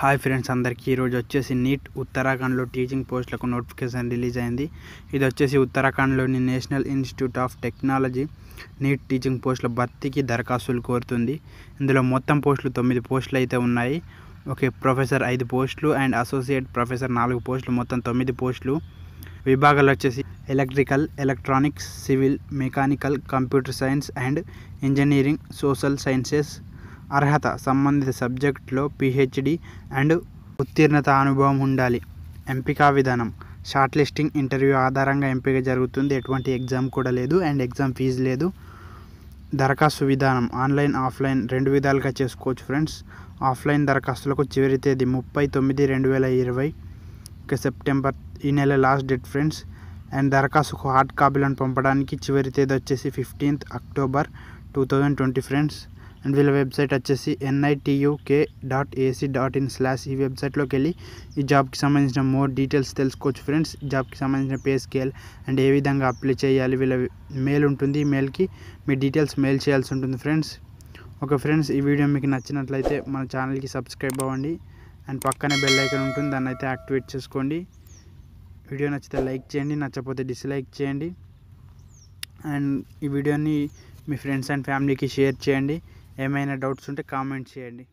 hi friends అందరికీ ఈరోజు వచ్చేసి నీట్ ఉత్తరాఖండ్లో టీచింగ్ పోస్టులకు నోటిఫికేషన్ రిలీజ్ అయింది ఇది వచ్చేసి ఉత్తరాఖండ్లోని నేషనల్ ఇన్స్టిట్యూట్ ఆఫ్ టెక్నాలజీ నీట్ టీచింగ్ పోస్టుల భర్తీకి దరఖాస్తులు కోరుతుంది ఇందులో మొత్తం పోస్టులు తొమ్మిది పోస్టులు అయితే ఉన్నాయి ఓకే ప్రొఫెసర్ ఐదు పోస్టులు అండ్ అసోసియేట్ ప్రొఫెసర్ నాలుగు పోస్టులు మొత్తం తొమ్మిది పోస్టులు విభాగాలు వచ్చేసి electrical electronics civil mechanical computer science and engineering social sciences అర్హత సంబంధిత సబ్జెక్టులో పిహెచ్డి అండ్ ఉత్తీర్ణత అనుభవం ఉండాలి ఎంపిక విధానం షార్ట్ లిస్టింగ్ ఇంటర్వ్యూ ఆధారంగా ఎంపిక జరుగుతుంది ఎటువంటి ఎగ్జామ్ కూడా లేదు అండ్ ఎగ్జామ్ ఫీజు లేదు దరఖాస్తు విధానం ఆన్లైన్ ఆఫ్లైన్ రెండు విధాలుగా చేసుకోవచ్చు ఫ్రెండ్స్ ఆఫ్లైన్ దరఖాస్తులకు చివరి తేదీ ముప్పై తొమ్మిది రెండు వేల ఇరవై ఓకే సెప్టెంబర్ ఈ నెల లాస్ట్ డేట్ ఫ్రెండ్స్ అండ్ దరఖాస్తుకు హార్డ్ కాపీలను పంపడానికి చివరి తేదీ వచ్చేసి fifteenth October two thousand twenty friends and వీళ్ళ వెబ్సైట్ వచ్చేసి NITUK dot AC dot in slash ఈ వెబ్సైట్లోకి వెళ్ళి ఈ జాబ్కి సంబంధించిన మోర్ డీటెయిల్స్ తెలుసుకోవచ్చు ఫ్రెండ్స్ ఈ జాబ్కి సంబంధించిన పే స్కేల్ అండ్ ఏ విధంగా అప్లై చేయాలి వీళ్ళ మెయిల్ ఉంటుంది ఈ మెయిల్కి మీ డీటెయిల్స్ మెయిల్ చేయాల్సి ఉంటుంది ఫ్రెండ్స్ ఓకే ఫ్రెండ్స్ ఈ వీడియో మీకు నచ్చినట్లయితే మన ఛానల్కి సబ్స్క్రైబ్ అవ్వండి అండ్ పక్కనే బెల్ ఐకాన్ ఉంటుంది దాన్ని అయితే యాక్టివేట్ చేసుకోండి వీడియో నచ్చితే లైక్ చేయండి నచ్చకపోతే డిస్లైక్ చేయండి అండ్ ఈ వీడియోని మీ ఫ్రెండ్స్ అండ్ ఫ్యామిలీకి షేర్ చేయండి ఏమైనా డౌట్స్ ఉంటే కామెంట్ చేయండి